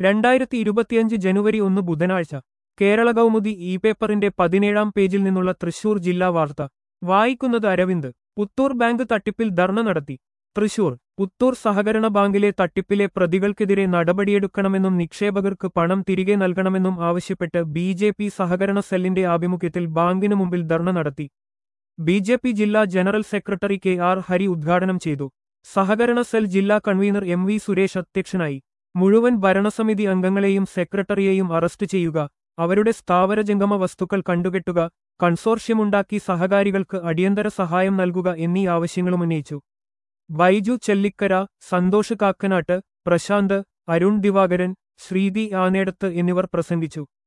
രണ്ടായിരത്തി ഇരുപത്തിയഞ്ച് ജനുവരി ഒന്ന് ബുധനാഴ്ച കേരള കൗമുദി ഇ പേപ്പറിന്റെ പതിനേഴാം പേജിൽ നിന്നുള്ള തൃശൂർ ജില്ലാ വാർത്ത വായിക്കുന്നത് അരവിന്ദ് പുത്തൂർ ബാങ്ക് തട്ടിപ്പിൽ ധർണ നടത്തി തൃശൂർ പുത്തൂർ സഹകരണ ബാങ്കിലെ തട്ടിപ്പിലെ പ്രതികൾക്കെതിരെ നടപടിയെടുക്കണമെന്നും നിക്ഷേപകർക്ക് പണം തിരികെ നൽകണമെന്നും ആവശ്യപ്പെട്ട് ബി ജെ പി സഹകരണ സെല്ലിന്റെ ആഭിമുഖ്യത്തിൽ ബാങ്കിനു മുമ്പിൽ ധർണ നടത്തി ബി ജെ പി ജില്ലാ general secretary K R Hari ഉദ്ഘാടനം ചെയ്തു സഹകരണ സെൽ ജില്ലാ കൺവീനർ എം വി സുരേഷ് അധ്യക്ഷനായി മുഴുവൻ ഭരണസമിതി അംഗങ്ങളെയും സെക്രട്ടറിയെയും അറസ്റ്റ് ചെയ്യുക അവരുടെ സ്ഥാവരജംഗമ വസ്തുക്കൾ കണ്ടുകെട്ടുക കൺസോർഷ്യമുണ്ടാക്കി സഹകാരികൾക്ക് അടിയന്തര സഹായം നൽകുക എന്നീ ആവശ്യങ്ങളും ഉന്നയിച്ചു ബൈജു ചെല്ലിക്കര സന്തോഷ് കാക്കനാട്ട് പ്രശാന്ത് അരുൺ ദിവാകരൻ ശ്രീതി ആനേടത്ത് എന്നിവർ പ്രസംഗിച്ചു